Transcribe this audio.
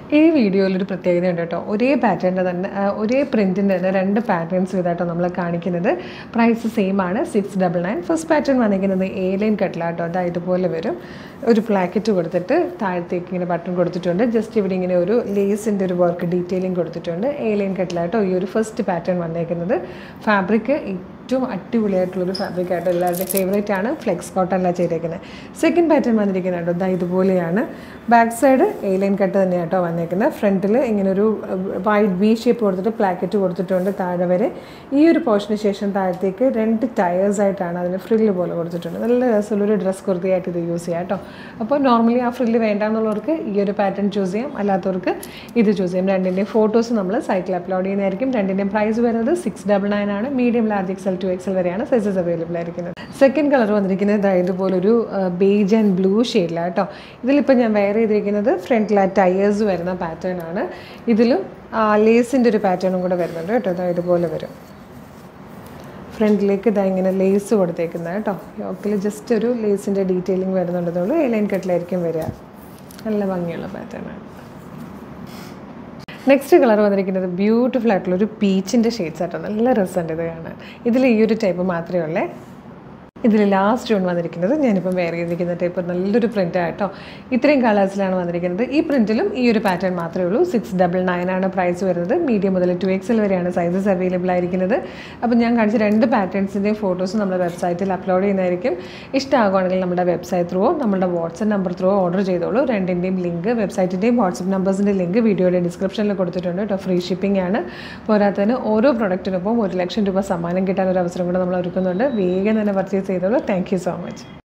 ഈ വീഡിയോയിൽ ഒരു പ്രത്യേകത ഉണ്ട് കേട്ടോ ഒരേ പാറ്റേണിൻ്റെ തന്നെ ആ, ഒരേ പ്രിൻറ്റിൻ്റെ തന്നെ രണ്ട് പാറ്റേൺസ് ഇതാട്ടോ നമ്മൾ കാണിക്കുന്നത് പ്രൈസ് സെയിം ആണ് six double nine first pattern വന്നിരിക്കുന്നത് എ ലൈൻ കട്ടിലാട്ടോ അതാ ഇതുപോലെ വരും ഒരു പ്ലാക്കറ്റ് കൊടുത്തിട്ട് താഴത്തേക്ക് ഇങ്ങനെ ബട്ടൺ കൊടുത്തിട്ടുണ്ട് ജസ്റ്റ് ഇവിടെ ഇങ്ങനെ ഒരു ലേസിൻ്റെ ഒരു വർക്ക് ഡീറ്റെയിലിംഗ് കൊടുത്തിട്ടുണ്ട് എ ലൈൻ കട്ടിലാട്ടോ ഈ ഒരു ഫസ്റ്റ് പാറ്റേൺ വന്നേക്കുന്നത് ഫാബ്രിക് ഏറ്റവും അടിപൊളിയായിട്ടുള്ളൊരു ഫാബ്രിക് ആയിട്ട് എല്ലാവരുടെയും ഫേവറേറ്റ് ആണ് ഫ്ലെക്സ് കോട്ടൺ അല്ല ചെയ്തേക്കുന്നത് സെക്കൻഡ് പാറ്റേൺ വന്നിരിക്കുന്നത് കേട്ടോ ഇതാ ഇതുപോലെയാണ് back side A line cut തന്നെയാണ് കേട്ടോ വന്നേക്കുന്നത് ഫ്രണ്ടിൽ ഇങ്ങനെ ഒരു വൈഡ് വി ഷേപ്പ് കൊടുത്തിട്ട് പ്ലാക്കറ്റ് കൊടുത്തിട്ടുണ്ട് താഴെ വരെ ഈ ഒരു പോർഷന് ശേഷം താഴത്തേക്ക് രണ്ട് ടയേഴ്സ് ആയിട്ടാണ് അതിന് ഫ്രില്ല് പോലെ കൊടുത്തിട്ടുണ്ട് നല്ല രസമുള്ളൊരു ഡ്രസ് കുർത്തിയായിട്ട് ഇത് യൂസ് ചെയ്യാം കേട്ടോ അപ്പോൾ നോർമലി ആ ഫ്രില്ല് വേണ്ടാന്നുള്ളവർക്ക് ഈ ഒരു പാറ്റേൺ ചൂസ് ചെയ്യാം അല്ലാത്തവർക്ക് ഇത് ചൂസ് ചെയ്യാം രണ്ടിൻ്റെയും ഫോട്ടോസ് നമ്മൾ സൈറ്റിൽ അപ്ലോഡ് ചെയ്യുന്നതായിരിക്കും രണ്ടിൻ്റെയും പ്രൈസ് വരുന്നത് സിക്സ് ഡബിൾ നയൻ ആണ് medium large XL two XL വരെയാണ് സൈസസ് അവൈലബിൾ ആയിരിക്കുന്നത് സെക്കൻഡ് കളർ വന്നിരിക്കുന്നത് ദാ ഇതുപോലൊരു ബേജ് ആൻഡ് ബ്ലൂ ഷെയ്ഡിലാണ് കേട്ടോ ഇതിലിപ്പോൾ ഞാൻ വെയർ ചെയ്തിരിക്കുന്നത് ഫ്രണ്ടിൽ ആ ടയേഴ്സ് വരുന്ന പാറ്റേൺ ആണ് ഇതിലും ലേസിൻ്റെ ഒരു പാറ്റേണും കൂടെ വരുന്നുണ്ട് കേട്ടോ ഇതാ ഇതുപോലെ വരും ഫ്രണ്ടിലേക്ക് ഇതാ ഇങ്ങനെ ലേസ് കൊടുത്തേക്കുന്നത് കേട്ടോ യോക്കിൽ ജസ്റ്റ് ഒരു ലേസിൻ്റെ ഡീറ്റെയിലിംഗ് വരുന്നുണ്ടെന്നുള്ളൂ എ ലൈൻ കട്ടിലായിരിക്കും വരിക നല്ല ഭംഗിയുള്ള പാറ്റേൺ ആണ് നെക്സ്റ്റ് കളർ വന്നിരിക്കുന്നത് ബ്യൂട്ടിഫുൾ ആയിട്ടുള്ള ഒരു പീച്ചിൻ്റെ ഷെയ്ഡ്സ് ആട്ടോ നല്ല രസമുണ്ട് ഇത് കാണാൻ ഇതിൽ ഈ ഒരു ടൈപ്പ് മാത്രമേ ഉള്ളേ ഇതിൽ ലാസ്റ്റ് വൺ വന്നിരിക്കുന്നത് ഞാനിപ്പം വെയർ ചെയ്തിരിക്കുന്ന ടൈപ്പ് നല്ലൊരു പ്രിൻ്റ് ആട്ടോ ഇത്രയും കളേഴ്സിലാണ് വന്നിരിക്കുന്നത് ഈ പ്രിൻറ്റിലും ഈ ഒരു പാറ്റേൺ മാത്രമേ ഉള്ളൂ സിക്സ് ഡബിൾ നയൻ ആണ് പ്രൈസ് വരുന്നത് മീഡിയം മുതൽ ടു എക്സൽ വരെയാണ് സൈസസ് അവൈലബിൾ ആയിരിക്കുന്നത് അപ്പം ഞാൻ കാണിച്ച രണ്ട് പാറ്റേൺസിൻ്റെയും ഫോട്ടോസ് നമ്മുടെ വെബ്സൈറ്റിൽ അപ്ലോഡ് ചെയ്യുന്നതായിരിക്കും ഇഷ്ടമാകുവാണെങ്കിൽ നമ്മുടെ വെബ്സൈറ്റ് ത്രൂവോ നമ്മുടെ വാട്സപ്പ് നമ്പർ ത്രൂവോ ഓർഡർ ചെയ്തോളൂ രണ്ടിൻ്റെയും ലിങ്ക് വെബ്സൈറ്റിൻ്റെയും വാട്സപ്പ് നമ്പേഴ്സിൻ്റെ ലിങ്ക് വീഡിയോയുടെ ഡിസ്ക്രിപ്ഷനിൽ കൊടുത്തിട്ടുണ്ട് കേട്ടോ ഫ്രീ ഷിപ്പിംഗ് ആണ് പോരാത്തതിന് ഓരോ പ്രൊഡക്റ്റിനൊപ്പം ഒരു ലക്ഷം രൂപ സമ്മാനം കിട്ടാൻ ഒരു അവസരം കൂടെ നമ്മൾ ഒരുക്കുന്നുണ്ട് വേഗം തന്നെ പർച്ചേസ് ചെയ്തോളൂ താങ്ക് യു സോ മച്ച്